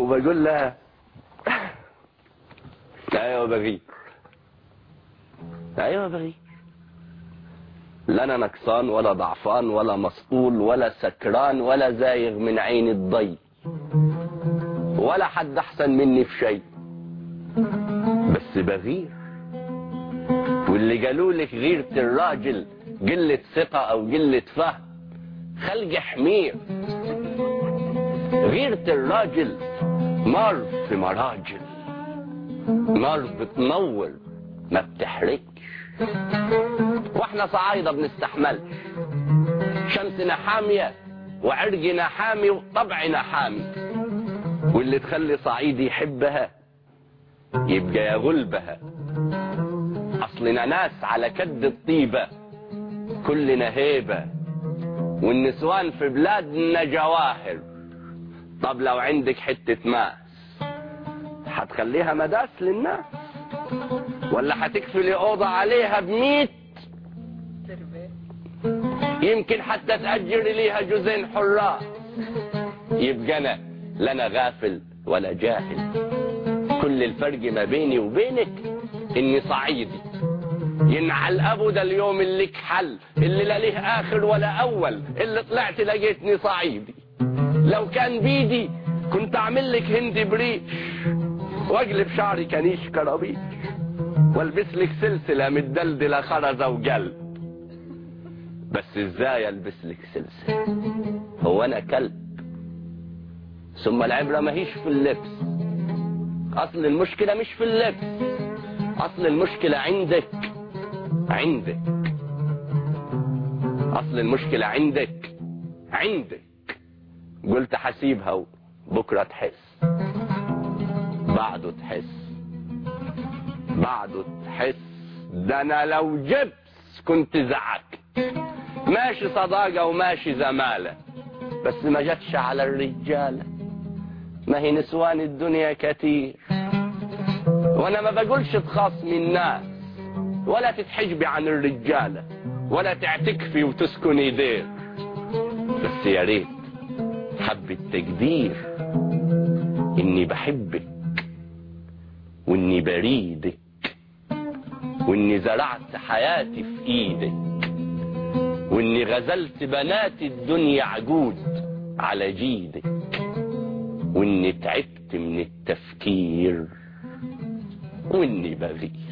وبقول لها ايوه بغير ايوه بغير لا انا نقصان ولا ضعفان ولا مسطول ولا سكران ولا زايغ من عين الضي ولا حد احسن مني في شيء بس بغير واللي قالوا لك غيرة الراجل قلة ثقة او قلة فهم خلق حمير غيرة الراجل نار في مراجل نار بتنور ما بتحرقش واحنا صعايدة بنستحملش شمسنا حامية وعرقنا حامي وطبعنا حامي واللي تخلي صعيدي يحبها يبقى يغلبها اصلنا ناس على كد الطيبة كلنا هيبة والنسوان في بلادنا جواهر طب لو عندك حتة ماس هتخليها مداس للناس ولا هتكفلي أوضة عليها بميت يمكن حتى تأجري ليها جزين حراس يبقى أنا لا أنا غافل ولا جاهل كل الفرق ما بيني وبينك إني صعيدي ينعل أبو ده اليوم اللي حل اللي لا ليه آخر ولا أول اللي طلعت لقيتني صعيدي لو كان بيدي كنت أعمل لك هندي بريش واقلب شعري كنيش كرابيش والبس لك سلسلة متدلدلة خرزة وقلب بس ازاي البس لك سلسلة هو انا كلب ثم العبرة ماهيش في اللبس اصل المشكلة مش في اللبس اصل المشكلة عندك عندك اصل المشكلة عندك عندك قلت حسيبها بكرة تحس بعده تحس بعده تحس ده انا لو جبس كنت زعك ماشي صداقة وماشي زمالة بس ما جاتش على الرجالة ما هي نسوان الدنيا كتير وانا ما بقولش تخاصمي الناس ولا تتحجبي عن الرجالة ولا تعتكفي وتسكني دير بس يا ريت حبة تقدير اني بحبك واني بريدك واني زرعت حياتي في ايدك واني غزلت بنات الدنيا عجود على جيدك واني تعبت من التفكير واني بغير